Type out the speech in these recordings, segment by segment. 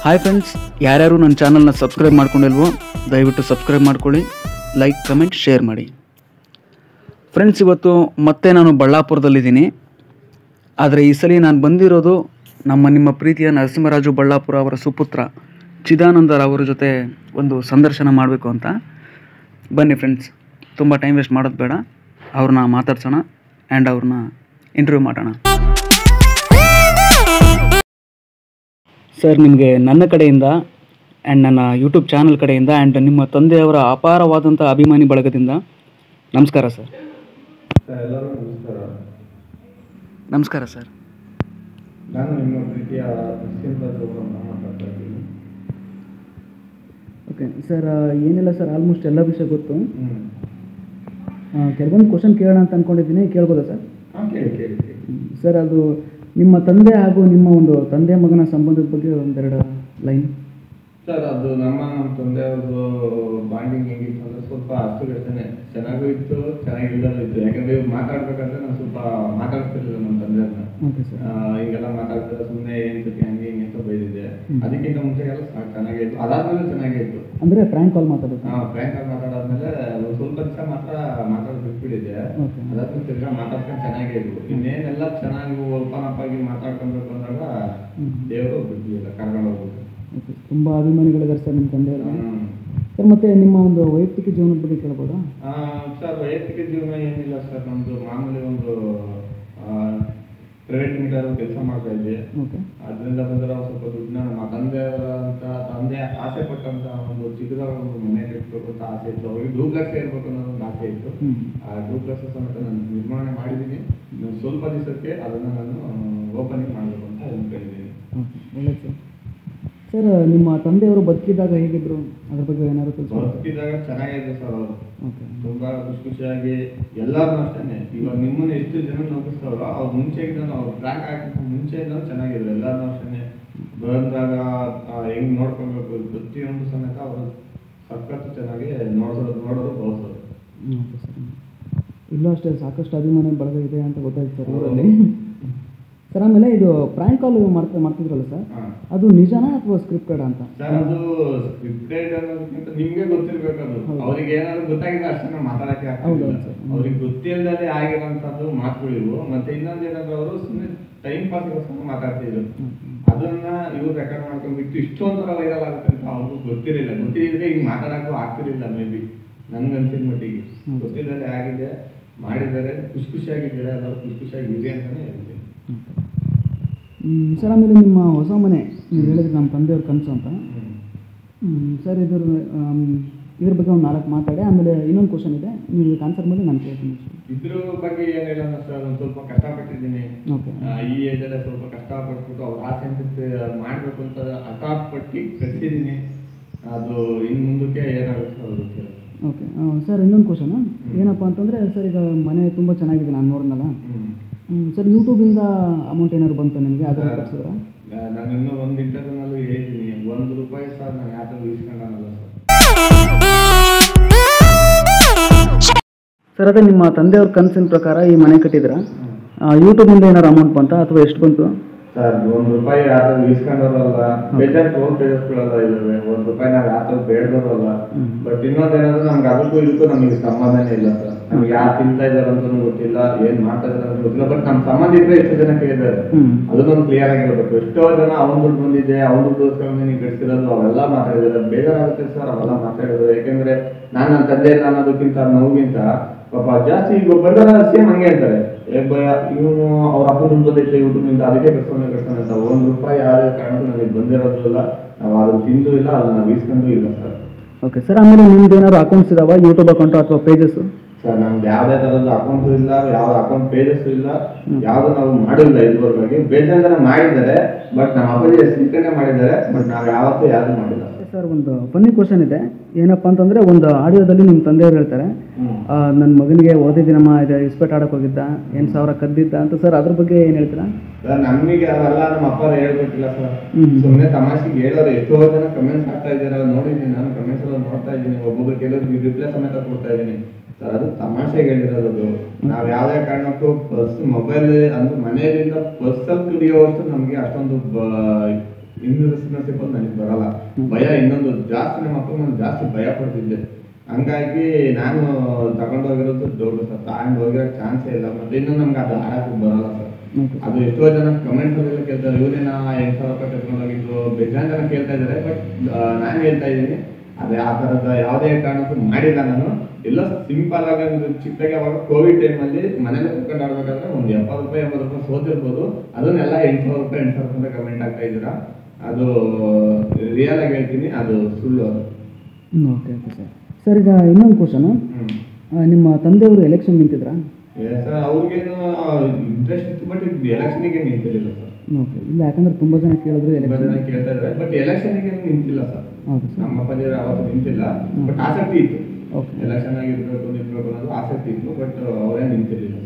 Hi friends ಯಾರ್ಯಾರು ನನ್ನ ಚಾನಲ್ನ ಸಬ್ಸ್ಕ್ರೈಬ್ ಮಾಡ್ಕೊಂಡಿಲ್ವೋ ದಯವಿಟ್ಟು ಸಬ್ಸ್ಕ್ರೈಬ್ ಮಾಡ್ಕೊಳ್ಳಿ ಲೈಕ್ ಕಮೆಂಟ್ ಶೇರ್ ಮಾಡಿ ಫ್ರೆಂಡ್ಸ್ ಇವತ್ತು ಮತ್ತೆ ನಾನು ಬಳ್ಳಾಪುರದಲ್ಲಿದ್ದೀನಿ ಆದರೆ ಈ ಸಲ ನಾನು ಬಂದಿರೋದು ನಮ್ಮ ನಿಮ್ಮ ಪ್ರೀತಿಯ ನರಸಿಂಹರಾಜು ಬಳ್ಳಾಪುರ ಅವರ ಸುಪುತ್ರ ಚಿದಾನಂದರ್ ಅವರ ಜೊತೆ ಒಂದು ಸಂದರ್ಶನ ಮಾಡಬೇಕು ಅಂತ ಬನ್ನಿ ಫ್ರೆಂಡ್ಸ್ ತುಂಬ ಟೈಮ್ ವೇಸ್ಟ್ ಮಾಡೋದು ಬೇಡ ಅವ್ರನ್ನ ಮಾತಾಡ್ಸೋಣ ಆ್ಯಂಡ್ ಅವ್ರನ್ನ ಇಂಟರ್ವ್ಯೂ ಮಾಡೋಣ ಸರ್ ನಿಮಗೆ ನನ್ನ ಕಡೆಯಿಂದ ಆ್ಯಂಡ್ ನನ್ನ ಯೂಟ್ಯೂಬ್ ಚಾನಲ್ ಕಡೆಯಿಂದ ಆ್ಯಂಡ್ ನಿಮ್ಮ ತಂದೆಯವರ ಅಪಾರವಾದಂಥ ಅಭಿಮಾನಿ ಬಳಗದಿಂದ ನಮಸ್ಕಾರ ಸರ್ ಸರ್ ಎಲ್ಲರೂ ನಮಸ್ಕಾರ ನಮಸ್ಕಾರ ಸರ್ ನಾನು ನಿಮ್ಮ ಪ್ರೀತಿಯ ನರಸಿಂಹರಾಜ್ ಅವರನ್ನ ಮಾತಾಡ್ತಾ ಇದ್ದೀನಿ ಓಕೆ ಸರ್ ಏನಿಲ್ಲ ಸರ್ ಆಲ್ಮೋಸ್ಟ್ ಎಲ್ಲ ವಿಷಯ ಗೊತ್ತು ಹ್ಞೂ ಕೆಲವೊಂದು ಕ್ವಶನ್ ಕೇಳೋಣ ಅಂತ ಅಂದ್ಕೊಂಡಿದ್ದೀನಿ ಕೇಳ್ಬೋದಾ ಸರ್ ಹಾಂ ಕೇಳಿ ಕೇಳಿ ಕೇಳಿ ಸರ್ ಅದು ನಿಮ್ಮ ತಂದೆ ಹಾಗೂ ನಿಮ್ಮ ಒಂದು ತಂದೆ ಮಗನ ಸಂಬಂಧದ ಬಗ್ಗೆ ಒಂದೆರಡು ಲೈನ್ ಸರ್ ಅದು ನಮ್ಮ ನಮ್ಮ ತಂದೆಯವ್ರದ್ದು ಬಾಂಡಿಂಗ್ ಹೆಂಗಿತ್ತು ಅಂದ್ರೆ ಸ್ವಲ್ಪ ಅಷ್ಟುಗಷ್ಟೇ ಚೆನ್ನಾಗೂ ಇತ್ತು ಚೆನ್ನಾಗಿಲ್ಲದೂ ಇತ್ತು ಯಾಕಂದ್ರೆ ಇವ್ರು ಮಾತಾಡ್ಬೇಕಂದ್ರೆ ನಾನು ಸ್ವಲ್ಪ ಮಾತಾಡ್ತಿರ್ಲಿಲ್ಲ ನಮ್ಮ ತಂದೆಯವ್ರನ್ನ ಓಕೆ ಸರ್ ಆ, ಹಿಂಗೆಲ್ಲ ಮಾತಾಡ್ತಾರೆ ಸುಮ್ಮನೆ ಏನ್ ಸತಿ ಹಂಗೆ ಹಿಂಗೆ ಅಂತ ಬೈದಿದ್ದೆ ಹ್ಮ್. ಅದಕ್ಕಿಂತ ಮುಂಚೆ ಎಲ್ಲ ಸಾ- ಚೆನ್ನಾಗೇ ಇತ್ತು ಅದಾದ್ಮೇಲೆ ಚೆನ್ನಾಗೇ ಇತ್ತು ಅಂದರೆ ಫ್ರ್ಯಾಂಕ್ ಕಾಲ್ ಮಾತಾಡೋದು ಹಾ ಫ್ರ್ಯಾಂಕ್ ಆಗಿ ಮಾತಾಡಾದ್ಮೇಲೆ ಒಂದು ಸ್ವಲ್ಪ ದಿವಸ ಮಾತ್ರ ಮಾತಾಡೋದು ಬಿಟ್ಬಿಟ್ಟಿದ್ದೆ Okay. ಅದಾದ್ಮೇಲೆ ತಿರ್ಗಾ ಮಾತಾಡ್ಕೊಂಡು ಚೆನ್ನಾಗೇ ಇದ್ವು ಇನ್ನೇನೆಲ್ಲ ಚೆನ್ನಾಗಿ ಓಪನ್ ಅಪ್ ಆಗಿ ಮಾತಾಡ್ಕೊಬೇಕು ಅಂದಾಗ ಹ್ಮ್. ದೇವರು ಬಿಡ್ಲಿಲ್ಲ ಕರ್ಕೊಂಡು ಹೋಗ್ಬಿಟ್ಟು ಓಕೆ ತುಂಬ ಅಭಿಮಾನಿಗಳಿದ್ದಾರೆ ಸರ್ ನಿಮ್ಮ ತಂದೆಯವರು ಹ್ಮ್. ಸರ್ ಮತ್ತೆ ನಿಮ್ಮ ಒಂದು ವೈಯಕ್ತಿಕ ಜೀವನದ ಬಗ್ಗೆ ಕೇಳ್ಬೋದಾ ಆ, ಸರ್ ವೈಯಕ್ತಿಕ ಜೀವನ ಏನಿಲ್ಲ ಸರ್ ನಮ್ದು ಮಾಮೂಲಿ ಒಂದು ಪ್ರೈವೇಟ್ ಮೀಟರ್ ಕೆಲಸ ಮಾಡ್ತಾ ಇದ್ದೆ ಓಕೆ ಅದರಿಂದ ಬಂದಿರೋ ಸ್ವಲ್ಪ ದುಡ್ಡನ್ನ ನಮ್ಮ ತಂದೆ ಅಂತ ತಂದೆ ಆಸೆ ಪಟ್ಟಂತ ಒಂದು ಚಿಕ್ಕದಾಗ ಒಂದು ಮನೆ ಕಟ್ಟಬೇಕು ಅಂತ ಆಸೆ ಇತ್ತು ಅವ್ರಿಗೆ ಡೂಪ್ಲೆಕ್ಸ್ ಇರಬೇಕು ಅನ್ನೋ ಒಂದು ಆಸೆ ಇತ್ತು ಹ್ಞೂ ಆ ಡೂಪ್ಲೆಕ್ಸ್ ಸಮೇತ ನಾನು ನಿರ್ಮಾಣ ಮಾಡಿದ್ದೀನಿ ಇನ್ನು ಸ್ವಲ್ಪ ದಿವಸಕ್ಕೆ ಅದನ್ನು ನಾನು ಓಪನಿಂಗ್ ಮಾಡಬೇಕು ಅಂತ ಅಂದ್ಕೊಂಡಿದ್ದೀನಿ ಓಕೆ ಒಳ್ಳೆಯದು ಸರ್ ಸರ್ ನಿಮ್ಮ ತಂದೆಯವರು ಬದುಕಿದ್ದಾಗ ಹೇಗಿದ್ರು ಅದ್ರ ಬಗ್ಗೆ ಏನಾದ್ರು ತಿಳಿಸ್ಬೋದು ಬದುಕಿದಾಗ ಚೆನ್ನಾಗಿದೆ ಸರ್ ಅವರು ಓಕೆ ತುಂಬಾ ಖುಷಿ ಖುಷಿಯಾಗಿ ಎಲ್ಲರೂ ಅಷ್ಟೇ ಇವಾಗ ನಿಮ್ಮನ್ನ ಎಷ್ಟು ಜನ ನೋಡಿಸ್ತಾರೋ ಅವ್ರು ಮುಂಚೆಗಿಂತ ಅವ್ರು ಟ್ರ್ಯಾಕ್ ಹಾಕಿದ ಮುಂಚೆಯಿಂದ ಚೆನ್ನಾಗಿದ್ರು ಎಲ್ಲರೂ ಅಷ್ಟೇ ಬಂದಾಗ ಆ, ಹೆಂಗ್ ನೋಡ್ಕೊಬೇಕು ಪ್ರತಿಯೊಂದು ಸಮೇತ ಅವರು ಸಖತ್ತು ಚೆನ್ನಾಗಿ ನೋಡೋದು ನೋಡೋದು ಬಳಸೋದು ಹ್ಮ್, ಓಕೆ ಸರ್ ಇಲ್ಲೂ ಅಷ್ಟೇ ಸಾಕಷ್ಟು ಅಭಿಮಾನಿ ಬಳಗ ಇದೆ ಅಂತ ಗೊತ್ತಾಯ್ತು ಸರ್ ಊರಲ್ಲಿ ಸರ್ ಆಮೇಲೆ ಇದು ಪ್ರ್ಯಾಂಕ್ ಕಾಲ್ ಮಾಡ್ತಾ ಮಾಡ್ತಿದ್ರಲ್ಲ ಸರ್ ಹಾ. ಅದು ನಿಜನಾ ಅಥವಾ ಸ್ಕ್ರಿಪ್ಟೆಡ್ ಅಂತ ಸರ್ ಅದು ಸ್ಕ್ರಿಪ್ಟೆಡ್ ಅನ್ನೋದಕ್ಕಿಂತ ನಿಮ್ಗೆ ಗೊತ್ತಿರ್ಬೇಕು ಅದು ಹೌದು. ಅವ್ರಿಗೆ ಏನಾದ್ರು ಗೊತ್ತಾಗಿದೆ ಅಷ್ಟೇ ನಾವು ಮಾತಾಡಕ್ಕೆ ಹೌದು, ಆಗ್ತಿಲ್ಲ ಹೌದು ಸರ್. ಅವ್ರಿಗೆ ಗೊತ್ತಿಲ್ಲದೆ ಆಗಿರೋಂಥದ್ದು ಮಾತುಗಳಿವು ಮತ್ತೆ ಇನ್ನೊಂದು ಏನಂದ್ರೆ ಅವರು ಸುಮ್ಮನೆ ಟೈಮ್ ಪಾಸ್ಗೋಸ್ಕರ ಮಾತಾಡ್ತಿದ್ರು ಅದನ್ನ ಇವ್ರು ರೆಕಾರ್ಡ್ ಮಾಡ್ಕೊಂಡ್ಬಿಟ್ಟು ಇಷ್ಟೊಂಥರ ವೈರಲ್ ಆಗುತ್ತೆ ಅಂತ ಅವ್ರಿಗೂ ಗೊತ್ತಿರಲಿಲ್ಲ ಗೊತ್ತಿದ್ರೆ ಈಗ ಮಾತಾಡಕ್ಕೂ ಆಗ್ತಿರ್ಲಿಲ್ಲ ಮೇ ಬಿ ನನ್ಗನ್ಸಿದ ಮಟ್ಟಿಗೆ ಹ್ಮ್. ಗೊತ್ತಿಲ್ಲದೆ ಆಗಿದೆ ಮಾಡಿದ್ದಾರೆ ಖುಷಿ ಖುಷಿಯಾಗಿದ್ದಾರೆ ಎಲ್ಲರೂ ಖುಷಿ ಖುಷಿಯಾಗಿ ಇದೆ ಅಂತಾನೆ ಹೇಳ್ತೀನಿ ಹ್ಮ್, ಸರ್ ಆಮೇಲೆ ನಿಮ್ಮ ಹೊಸ ಮನೆ ನೀವು ಹೇಳಿದ್ರೆ ನಮ್ಮ ತಂದೆಯವ್ರ ಕನಸು ಅಂತ ಹ್ಮ್. ಹ್ಮ್, ಸರ್ ಇದ್ರ ಆಮ್, ಇದ್ರ ಬಗ್ಗೆ ಒಂದು ನಾಲ್ಕು ಮಾತಾಡಿ ಆಮೇಲೆ ಇನ್ನೊಂದು ಕ್ವಶನ್ ಇದೆ ನೀವು ಇದಕ್ಕೆ ಆನ್ಸರ್ ಮಾಡಿ ನಾನು ಕೇಳ್ತೀನಿ ಇದ್ರ ಬಗ್ಗೆ ಏನಿಲ್ಲ ಸರ್ ಒಂದು ಸ್ವಲ್ಪ ಕಷ್ಟಪಟ್ಟಿದ್ದೀನಿ ಓಕೆ ಆ, ಈ ಏಜಲ್ಲೇ ಸ್ವಲ್ಪ ಕಷ್ಟಪಟ್ಬಿಟ್ಟು ಅವ್ರ ಆಸೆ ಮಾಡಬೇಕು ಅಂತ ಹಠಾತ್ಪಟ್ಟು ಕಟ್ಟಿದ್ದೀನಿ ಅದು ಇನ್ನು ಮುಂದಕ್ಕೆ ಏನಾಗುತ್ತೆ ಅದು ಗೊತ್ತಿಲ್ಲ ಓಕೆ ಸರ್ ಇನ್ನೊಂದು ಕ್ವಶನ್ ಏನಪ್ಪ ಅಂತಂದರೆ ಸರ್ ಈಗ ಮನೆ ತುಂಬ ಚೆನ್ನಾಗಿದೆ ನಾನು ನೋಡಿದ್ನಲ್ಲ ಹ್ಮ್. ಹ್ಮ್, ಸರ್ ಯೂಟ್ಯೂಬಿಂದ ಅಮೌಂಟ್ ಏನಾದ್ರು ಬಂತು ನಿಮಗೆ ಅದನ್ನು ಕಟ್ಸಿದ್ರಾ ನಾ- ನಾನು ಇನ್ನೂ ಒಂದು ಇಂಟರ್ವ್ಯೂನಲ್ಲೂ ಹೇಳಿದ್ದೀನಿ ಒಂದು ರೂಪಾಯಿ ಸರ್ ನಾನು ಯಾವ್ದು ಇಸ್ಕೊಂಡಲ್ಲ ಸರ್ ಸರ್ ಅದೇ ನಿಮ್ಮ ತಂದೆಯವ್ರ ಕನಸಿನ ಪ್ರಕಾರ ಈ ಮನೆ ಕಟ್ಟಿದ್ರಾ ಯೂಟ್ಯೂಬಿಂದ ಏನಾದ್ರು ಅಮೌಂಟ್ ಬಂತಾ ಅಥವಾ ಎಷ್ಟು ಬಂತು ಸರ್ ಒಂದು ರೂಪಾಯಿ ಯಾರು ಇಸ್ಕೊಂಡವ್ರಲ್ಲ ಬೇಜಾರು ಫೋನ್ ಪೇಸ್ಕೊಳ್ಳಲ್ಲ ಇದ್ದಾವೆ ಒಂದು ರೂಪಾಯಿ ನಾವು ಯಾರು ಬೇಡದವ್ರಲ್ಲ ಹ್ಮ್. ಬಟ್ ಇನ್ನೊಂದೇನಂದ್ರೆ ನಮ್ಗೆ ಅದಕ್ಕೂ ಇದಕ್ಕೂ ನಮಗೆ ಸಂಬಂಧನೇ ಇಲ್ಲ ಸರ್ ನಮ್ಗೆ ಯಾರು ತಿಂತಾ ಇದಾರೆ ಅಂತಲೂ ಗೊತ್ತಿಲ್ಲ ಏನ್ ಮಾಡ್ತಾ ಇದಾರೆ ಅಂತ ಗೊತ್ತಿಲ್ಲ ಬಟ್ ನಮ್ಮ ಸಂಬಂಧಿಕರು ಎಷ್ಟು ಜನ ಕೇಳಿದ್ದಾರೆ ಹ್ಮ್. ಅದನ್ನೊಂದು ಕ್ಲಿಯರ್ ಆಗಿರ್ಬೇಕು ಎಷ್ಟೋ ಜನ ಅವ್ನ ದುಡ್ಡು ಬಂದಿದೆ ಅವ್ನ ದುಡ್ಡು ನೀವು ಕಟ್ಸಿರೋದು ಅವೆಲ್ಲ ಮಾತಾಡಿದ್ದಾರೆ ಬೇಜಾರಾಗುತ್ತೆ ಸರ್ ಅವೆಲ್ಲ ಮಾತಾಡಿದ್ರು ಯಾಕೆಂದ್ರೆ ನಾನು ನನ್ನ ತಂದೆ ಇಲ್ಲ ಅನ್ನೋದಕ್ಕಿಂತ ನೋವಿಗಿಂತ ಪಾಪ ಜಾಸ್ತಿ ಈಗ ಬಂದರ ಸೇಮ್ ಹಂಗೆ ಅಂತಾರೆ ಇವನು ಅವ್ರ ಅಪ್ಪ ದುಡ್ಡು ಬಂದೈತೆ ಯೂಟ್ಯೂಬ್ನಿಂದ ಅದಕ್ಕೆ ಕಟ್ಸ್ಕೊಂಡೆ ಕಟ್ಸ್ಕೊಂಡೆ ಅಂತ ಒಂದ್ ರೂಪಾಯಿ ಯಾವುದೇ ಕಾರಣಕ್ಕೂ ನನಗೆ ಬಂದಿರೋದು ಇಲ್ಲ ನಾವು ಅದನ್ನ ತಿಂದು ಇಲ್ಲ ಅದನ್ನ ನಾವು ಇಸ್ಕೊಂಡು ಇಲ್ಲ ಸರ್ ಓಕೆ ಸರ್ ಆಮೇಲೆ ನಿಮ್ದು ಏನಾದ್ರು ಅಕೌಂಟ್ಸ್ ಇದಾವ ಯೂಟ್ಯೂಬ್ ಅಕೌಂಟು ಅಥವಾ ಪೇಜಸ್ಸು ಸರ್ ನಮ್ದು ಯಾವುದೇ ತರದ್ದು ಅಕೌಂಟ್ ಇಲ್ಲ ಯಾವ ಅಕೌಂಟ್ ಪೇಜಸ್ ಇಲ್ಲ ಯಾವ್ದು ನಾವು ಮಾಡಿಲ್ಲ ಇದುವರೆಗಾಗಿ ಬೇಜಾನ್ ಜನ ಮಾಡಿದ್ದಾರೆ ಬಟ್ ನಮ್ಮ ಅಪ್ಪಾಜಿ ಸ್ವೀಕರಣೆ ಮಾಡಿದ್ದಾರೆ ಬಟ್ ನಾವು ಯಾವತ್ತೂ ಯಾವ್ದು ಮಾಡಿಲ್ಲ ಸರ್ ಒಂದು ಫನ್ನಿ ಕ್ವಶನ್ ಇದೆ ಏನಪ್ಪ ಅಂತಂದರೆ ಒಂದು ಆಡಿಯೋದಲ್ಲಿ ನಿಮ್ಮ ತಂದೆಯವ್ರು ಹೇಳ್ತಾರೆ ನನ್ನ ಮಗನಿಗೆ ಓದಿದ್ದೀನಮ್ಮ ಇದು ಇಸ್ಪೆಟ್ ಆಡಕ್ಕೆ ಹೋಗಿದ್ದ ಎಂಟು ಸಾವಿರ ಕದ್ದಿದ್ದ ಅಂತ ಸರ್ ಅದ್ರ ಬಗ್ಗೆ ಏನು ಹೇಳ್ತೀರಾ ಸರ್ ನಮಗೆ ಅವೆಲ್ಲ ನಮ್ಮ ಅಪ್ಪ ಹೇಳ್ಬೇಕಿಲ್ಲ ಸರ್ ಹ್ಮ್. ಸುಮ್ಮನೆ ತಮಾಷೆಗೆ ಹೇಳೋರು ಎಷ್ಟೋ ಜನ ಕಮೆಂಟ್ಸ್ ಹಾಕ್ತಾ ಇದ್ದಾರೆ ನೋಡಿದ್ದೀನಿ ನಾನು ಕಮೆಂಟ್ಸ್ ಎಲ್ಲ ನೋಡ್ತಾ ಇದ್ದೀನಿ ಒಬ್ಬೊಬ್ರು ಕೆಲವ್ರಿಗೆ ರಿಪ್ಲೈ ಸಮೇತ ಕೊಡ್ತಾ ಇದ್ದೀನಿ ಸರ್ ಅದು ತಮಾಷೆಗೆ ಹೇಳಿರೋದು ನಾವ್ ಯಾವುದೇ ಕಾರಣಕ್ಕೂ ಪರ್ಸ್ ಮೊಬೈಲ್ ಅಂದ್ರೆ ಮನೆಯಿಂದ ಪರ್ಸಲ್ ತುಳಿಯೋವಷ್ಟು ನಮಗೆ ಅಷ್ಟೊಂದು ಬ- ಇನ್ನು ರಿಸ್ಕ್ ನನಗೆ ಬರಲ್ಲ ಭಯ ಇನ್ನೊಂದು ಜಾಸ್ತಿ ನಮ್ಮ ಅಪ್ಪ ನಾನು ಜಾಸ್ತಿ ಭಯ ಪಡ್ತಿದ್ದೆ ಹಂಗಾಗಿ ನಾನು ತಗೊಂಡೋಗಿರೋದು ದೊಡ್ಡ ಸರ್ ತಗೊಂಡು ಹೋಗಿರೋ ಚಾನ್ಸೇ ಇಲ್ಲ ಮತ್ತೆ ಇನ್ನು ನಮ್ಗೆ ಅದು ಆಡಕ್ಕೆ ಬರಲ್ಲ ಸರ್ ಓಕೆ ಅದು ಎಷ್ಟೋ ಜನ ಕಮೆಂಟ್ಸ್ ಅಲ್ಲೆಲ್ಲ ಕೇಳ್ತಾರೆ ಇವರೇನ ಎಂಟು ಸಾವಿರ ರೂಪಾಯಿ ಕರ್ಕೊಂಡು ಹೋಗಿದ್ದು ಬೇಜಾನ್ ಜನ ಕೇಳ್ತಾ ಇದ್ದಾರೆ ಬಟ್ ನಾನು ಹೇಳ್ತಾ ಇದ್ದೀನಿ ಅದೇ ಆ ಥರದ ಯಾವುದೇ ಕಾರಣಕ್ಕೂ ಮಾಡಿಲ್ಲ ನಾನು ಎಲ್ಲ ಸಿಂಪಲ್ ಆಗಿ ಒಂದು ಚಿಕ್ಕದಾಗಿ ಅವಾಗ ಕೋವಿಡ್ ಟೈಮಲ್ಲಿ ಮನೇಲಿ ಕುತ್ಕೊಂಡು ಆಡ್ಬೇಕಾದ್ರೆ ಒಂದು ಎಪ್ಪತ್ತು ರೂಪಾಯಿ ಎಂಬತ್ತು ರೂಪಾಯಿ ಸೋತಿರ್ಬೋದು ಅದನ್ನೆಲ್ಲ ಎಂಟು ಸಾವಿರ ರೂಪಾಯಿ ಎಂಟು ಸಾವಿರ ರೂಪಾಯಿ ಕಮೆಂಟ್ ಆಗ್ತಾ ಇದ್ದೀರಾ ಅದು ರಿಯಲ್ ಆಗಿ ಹೇಳ್ತೀನಿ ಅದು ಸುಳ್ಳು ಅದು ಓಕೆ ಓಕೆ ಸರ್ ಸರ್ ಈಗ ಇನ್ನೊಂದು ಕ್ವಶನು ಹ್ಮ್ ನಿಮ್ಮ ತಂದೆಯವರು ಎಲೆಕ್ಷನ್ ನಿಂತಿದ್ರಾ ಸರ್ ಅವ್ರಿಗೇನು ಇಂಟ್ರೆಸ್ಟ್ ಇತ್ತು ಬಟ್ ಎಲೆಕ್ಷನ್ಗೆ ನಿಂತಿರಲಿಲ್ಲ ಸರ್ ಓಕೆ ಇಲ್ಲ ಯಾಕಂದ್ರೆ ತುಂಬ ಜನ ಕೇಳಿದ್ರು ತುಂಬಾ ಎಲೆಕ್ಷನ್ ಜನ ಕೇಳ್ತಾ ಇದ್ದಾರೆ ಬಟ್ ಎಲೆಕ್ಷನ್ಗೆ ನಿಂತಿಲ್ಲ ಸರ್ ಹೌದು ಸರ್ ನಮ್ಮ ಅಪ್ಪಾಜಿ ಅವತ್ತು ನಿಂತಿಲ್ಲ ಬಟ್ ಆಸಕ್ತಿ ಇತ್ತು ಓಕೆ ಎಲೆಕ್ಷನ್ ಆಗಿರ್ಬೇಕು ನಿಲ್ಬೇಕು ಅನ್ನೋದು ಆಸಕ್ತಿ ಇತ್ತು ಬಟ್ ಅವರೇ ನಿಂತಿರ್ಲಿಲ್ಲ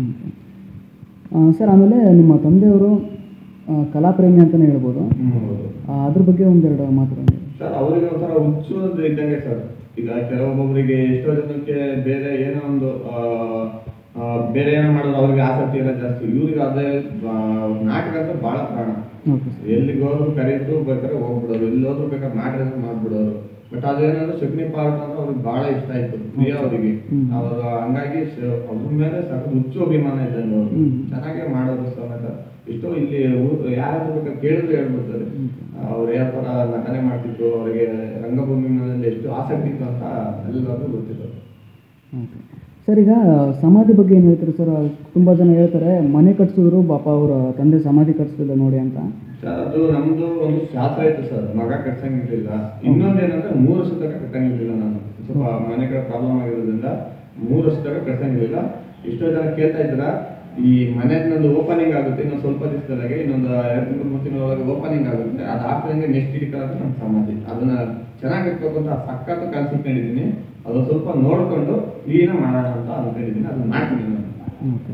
ಹ್ಞೂ ಸರ್ ಆಮೇಲೆ ನಿಮ್ಮ ತಂದೆಯವರು ಆ, ಕಲಾಪ್ರೇಮಿ ಅಂತಲೇ ಹೇಳ್ಬೋದು ಹ್ಮ್ ಹೌದು ಆ, ಅದ್ರ ಬಗ್ಗೆ ಒಂದೆರಡು ಮಾತುಗಳು ಸರ್ ಅವರಿಗೆ ಒಂಥರ ಹುಚ್ಚು ಅಂತ ಇದ್ದಂಗೆ ಸರ್ ಈಗ ಕೆಲವೊಬ್ಬೊಬ್ಬರಿಗೆ ಎಷ್ಟೋ ಜನಕ್ಕೆ ಬೇರೆ ಏನೋ ಒಂದು ಆ, ಆ, ಬೇರೆ ಏನೋ ಮಾಡೋದು ಅವ್ರಿಗೆ ಆಸಕ್ತಿ ಎಲ್ಲ ಜಾಸ್ತಿ ಇವ್ರಿಗೆ ಅದೇ ಆ, ನಾಟಕ ಅಂತ ಬಹಳ ಪ್ರಾಣ ಓಕೆ ಸರ್ ಎಲ್ಲಿಗೆ ಹೋದ್ರು ಕರೆಯಿದ್ರು ಬೇಕಾದ್ರೆ ಹೋಗ್ಬಿಡೋರು ಎಲ್ಲಿ ಹೋದ್ರು ಬೇಕಾದ್ರೆ ಮಾಡಿದ್ರೆ ಮಾಡ್ಬಿಡೋರು ಬಟ್ ಅದೇನಂದ್ರೆ ಶಕ್ನಿ ಪಾರ್ಟ್ ಅಂದ್ರೆ ಅವ್ರಿಗೆ ಬಹಳ ಇಷ್ಟ ಆಯ್ತು ಪ್ರಿಯ ಅವರಿಗೆ ಹ್ಮ್. ಅವರು ಹಂಗಾಗಿ ಸ- ಅವ್ರ ಮೇಲೆ ಸಖತ್ ಹುಚ್ಚು ಅಭಿಮಾನ ಇದ್ದಂಗೆ ಅವರು ಹ್ಮ್. ಚೆನ್ನಾಗೇ ಮಾಡೋದು ಸಮೇತ ಇಷ್ಟು ಇಲ್ಲಿ ಊ- ಯಾರಾದ್ರೂ ಬೇಕಾದ್ರೆ ಕೇಳಿದ್ರೆ ಹೇಳ್ಬಿಡ್ತಾರೆ ಹ್ಮ್. ಅವ್ರು ಯಾವ ಥರ ನಟನೆ ಮಾಡ್ತಿದ್ರು ಅವರಿಗೆ ರಂಗಭೂಮಿ ಮೇಲೆ ಎಷ್ಟು ಆಸಕ್ತಿ ಇತ್ತು ಅಂತ ಎಲ್ಲರಿಗೂ ಗೊತ್ತಿತ್ತು ಓಕೆ ಸರ್ ಈಗ ಸಮಾಧಿ ಬಗ್ಗೆ ಏನು ಹೇಳ್ತಾರೆ ಸರ್ ತುಂಬ ಜನ ಹೇಳ್ತಾರೆ ಮನೆ ಕಟ್ಸಿದ್ರು ಪಾಪ ಅವರ ತಂದೆ ಸಮಾಧಿ ಕಟ್ಸಿಲ್ಲ ನೋಡಿ ಅಂತ ಸರ್ ಅದು ನಮ್ದು ಒಂದು ಶಾಸ್ತ್ರ ಇತ್ತು ಸರ್ ಮಗ ಕಟ್ಸಂಗಿರ್ಲಿಲ್ಲ ಇನ್ನೊಂದು ಏನಂದ್ರೆ ಮೂರು ವರ್ಷ ತನಕ ಕಟ್ಟಂಗಿರ್ಲಿಲ್ಲ ನಾನು ಸ್ವಲ್ಪ ಮನೆ ಕಡೆ ಪ್ರಾಬ್ಲಮ್ ಆಗಿರೋದ್ರಿಂದ ಮೂರು ವರ್ಷ ತನಕ ಕಟ್ಸಂಗಿರ್ಲಿಲ್ಲ ಎಷ್ಟೋ ಜನ ಕೇಳ್ತಾ ಇದ್ರ ಈ ಮನೆ ನಂದು ಓಪನಿಂಗ್ ಆಗುತ್ತೆ ಇನ್ನೊಂದು ಸ್ವಲ್ಪ ದಿವಸದೊಳಗೆ ಇನ್ನೊಂದು ಎರಡು ತಿಂಗಳು ಮೂರು ತಿಂಗಳೊಳಗೆ ಓಪನಿಂಗ್ ಆಗುತ್ತೆ ಅದು ಆಗ್ತದಂಗೆ ನೆಕ್ಸ್ಟ್ ಇಟ್ಕೊಳ್ಳೋದು ನಮ್ಮ ಸಮಾಧಿ ಅದನ್ನ ಚೆನ್ನಾಗಿ ಇಟ್ಬೇಕು ಅಂತ ಸಖತ್ ಕನ್ಸಿಟ್ಕೊಂಡಿದ್ದೀನಿ ಅದು ಸ್ವಲ್ಪ ನೋಡ್ಕೊಂಡು ಕ್ಲೀನ ಮಾಡೋಣ ಅಂತ ಅನ್ಕೊಂಡಿದ್ದೀನಿ ಅದನ್ನ ಮಾಡ್ತೀನಿ ನಾನು ಓಕೆ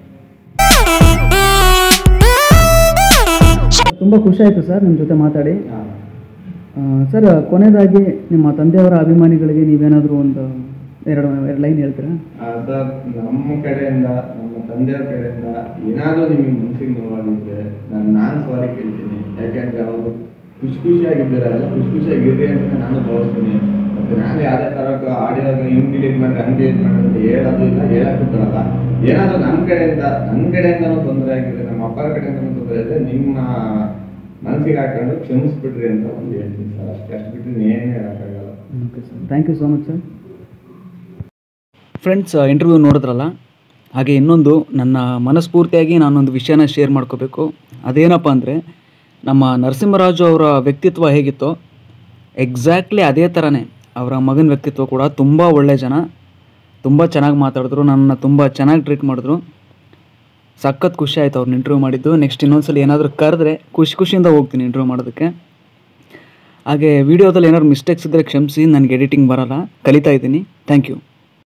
ಸರ್ ತುಂಬ ಖುಷಿ ಆಯಿತು ಸರ್ ನಿಮ್ಮ ಜೊತೆ ಮಾತಾಡಿ ಹಾ. ಆ, ಸರ್ ಕೊನೆಯದಾಗಿ ನಿಮ್ಮ ತಂದೆಯವರ ಅಭಿಮಾನಿಗಳಿಗೆ ನೀವೇನಾದರೂ ಒಂದು ಎರಡು ಎರಡು ಲೈನ್ ಹೇಳ್ತೀರಾ ಆ, ಸರ್ ನಮ್ಮ ಕಡೆಯಿಂದ ನಮ್ಮ ತಂದೆಯವ್ರ ಕಡೆಯಿಂದ ಏನಾದರೂ ನಿಮಗೆ ಮನಸ್ಸಿಗೆ ನೋವಾಗಿದ್ರೆ ನಾನು ನಾನು ಸಾರಿ ಕೇಳ್ತೀನಿ ಯಾಕೆಂದ್ರೆ ಅವರು ಖುಷಿ ಖುಷಿಯಾಗಿದ್ದಾರೆ ಎಲ್ಲ ಖುಷಿ ಖುಷಿಯಾಗಿರ್ರಿ ಅಂತ ನಾನು ಭಾವಿಸ್ತೀನಿ ಮತ್ತೆ ನಾನು ಯಾವುದೇ ಥರ ಆಡಿಯೋಗ ಹಿಂಗೆ ಡಿಲೀಟ್ ಮಾಡಿ ಹಂಗೆ ಡಿಲೀಟ್ ಮಾಡಿ ಅಂತ ಹೇಳೋದು ಇಲ್ಲ ಹೇಳಕ್ಕೂ ಬರಲ್ಲ ಏನಾದರೂ ನಮ್ಮ ಕಡೆಯಿಂದ ನನ್ನ ಕಡೆಯಿಂದನೂ ತೊಂದರೆ ಆಗಿದೆ ನಮ್ಮ ಅಪ್ಪರ ಕಡೆಯಿಂದನೂ ತೊಂದರೆ ಇದೆ ನಿಮ್ಮ ಮನಸ್ಸಿಗೆ ಹಾಕೊಂಡು ಕ್ಷಮಿಸ್ಬಿಡ್ರಿ ಅಂತ ಒಂದು ಹೇಳ್ತೀನಿ ಸರ್ ಅಷ್ಟೇ ಅಷ್ಟು ಬಿಟ್ಟರೆ ಏನು ಹೇಳೋಕ್ಕಾಗಲ್ಲ okay sir thank you so much sir friends interview ನೋಡಿದ್ರಲ್ಲ ಹಾಗೆ ಇನ್ನೊಂದು ನನ್ನ ಮನಸ್ಫೂರ್ತಿಯಾಗಿ ನಾನೊಂದು ವಿಷಯನ ಶೇರ್ ಮಾಡ್ಕೋಬೇಕು ಅದೇನಪ್ಪ ಅಂದರೆ ನಮ್ಮ ನರಸಿಂಹರಾಜು ಅವರ ವ್ಯಕ್ತಿತ್ವ ಹೇಗಿತ್ತೋ ಎಕ್ಸಾಕ್ಟ್ಲಿ ಅದೇ ಥರನೇ ಅವರ ಮಗನ ವ್ಯಕ್ತಿತ್ವ ಕೂಡ ತುಂಬ ಒಳ್ಳೆ ಜನ ತುಂಬ ಚೆನ್ನಾಗಿ ಮಾತಾಡಿದ್ರು ನನ್ನನ್ನು ತುಂಬ ಚೆನ್ನಾಗಿ ಟ್ರೀಟ್ ಮಾಡಿದ್ರು ಸಖತ್ ಖುಷಿ ಆಯ್ತು ಅವ್ರನ್ನ ಇಂಟರ್ವ್ಯೂ ಮಾಡಿದ್ದು ನೆಕ್ಸ್ಟ್ ಇನ್ನೊಂದ್ಸಲ ಏನಾದರೂ ಕರೆದ್ರೆ ಖುಷಿ ಖುಷಿಯಿಂದ ಹೋಗ್ತೀನಿ ಇಂಟರ್ವ್ಯೂ ಮಾಡೋದಕ್ಕೆ ಹಾಗೆ ವಿಡಿಯೋದಲ್ಲಿ ಏನಾದ್ರು ಮಿಸ್ಟೇಕ್ಸ್ ಇದ್ದರೆ ಕ್ಷಮಿಸಿ ನನಗೆ ಎಡಿಟಿಂಗ್ ಬರಲ್ಲ ಕಲಿತಾ ಇದ್ದೀನಿ ಥ್ಯಾಂಕ್ ಯು